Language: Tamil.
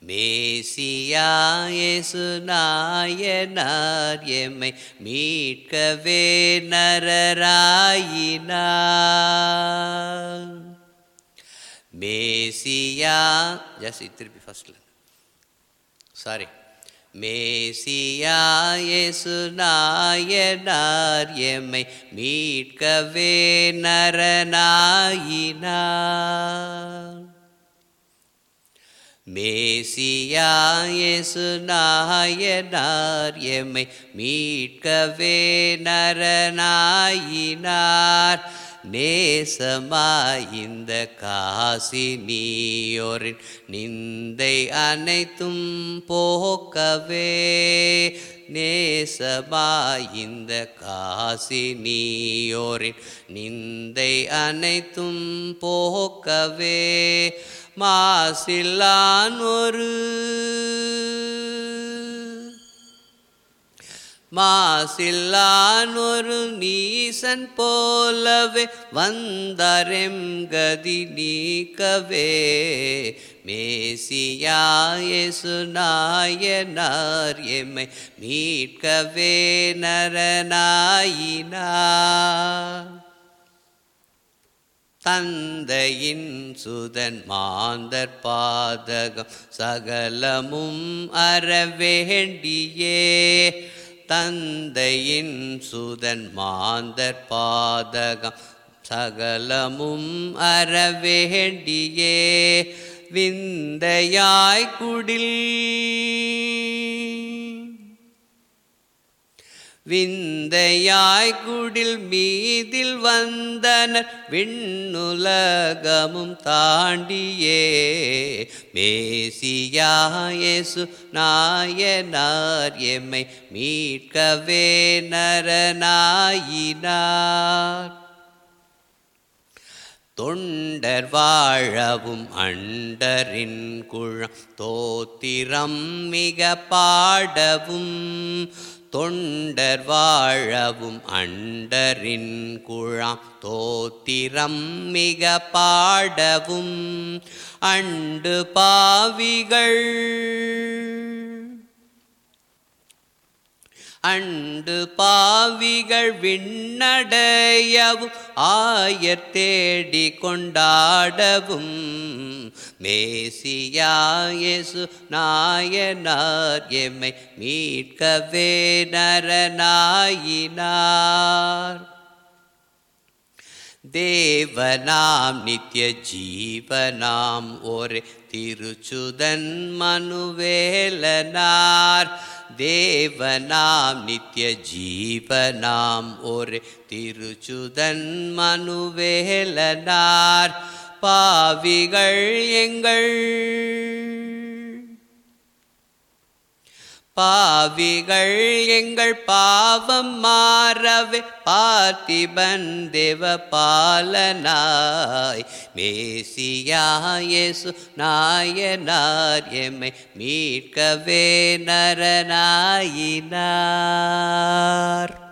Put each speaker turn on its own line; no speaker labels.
மேசியா இயேசு நாயனார் எம்மை மீட்கவே நரராயினார் மேசியா ஜஸ்ட் திருப்பி ஃபர்ஸ்ட்ல சாரி மேசியா இயேசு நாயனார் எம்மை மீட்கவே நரனாயினார் மேசியா இயேசு நாயனார் எம்மை மீட்கவே நரனாயினார் நேசமாய் இந்த காசி நீயோரின் நிந்தை அனைத்தும் போக்கவே நேசமாய் இந்த காசி நீயோரின் நிந்தை அனைத்தும் போக்கவே மாசில்லான் ஒரு மாசில்லான் ஒரு நீசன் போலவே வந்தாரெம் கதி நீக்கவே மேசியாயசு நாயனார் எம்மை மீட்கவே நரனாயினார் தந்தையின் சுதன் மாந்தர் பாதகம் சகலமும் அறவேண்டியே தந்தையின் சுதன் மாந்தர் பாதகம் சகலமும் அறவேண்டியே விந்தையாய் குடில் விந்தையாய் குடில் மீதில் வந்தனர் விண்ணுலகமும் தாண்டியே மேசியாயசு நாயனார் எம்மை மீட்கவே நரனாயினார் தொண்டர் வாழவும் அண்டரின் குழம் தோத்திரம் மிக பாடவும் தொண்டர் வாழவும் அண்டரின் குழாம் தோத்திரம் மிக பாடவும் அண்டு பாவிகள் அண்டு பாவிகள் விண்ணடையவும் ஆயர் தேடி கொண்டாடவும் மேசியாயசு நாயனார் எம்மை மீட்கவே நரனாயினார் தேவனாம் நித்திய ஜீவனாம் ஒரு திருச்சுதன் மனுவேலனார் தேவனாம் நித்திய ஜீவனாம் ஒரு திருச்சுதன் மனுவேலனார் பாவிகள் எங்கள் பாவிகள் எங்கள் பாவம் மாறவே பார்த்திபன் தேவ பாலனாய் மேசியாயசு நாயனார் எம்மை மீட்கவே நரனாயினார்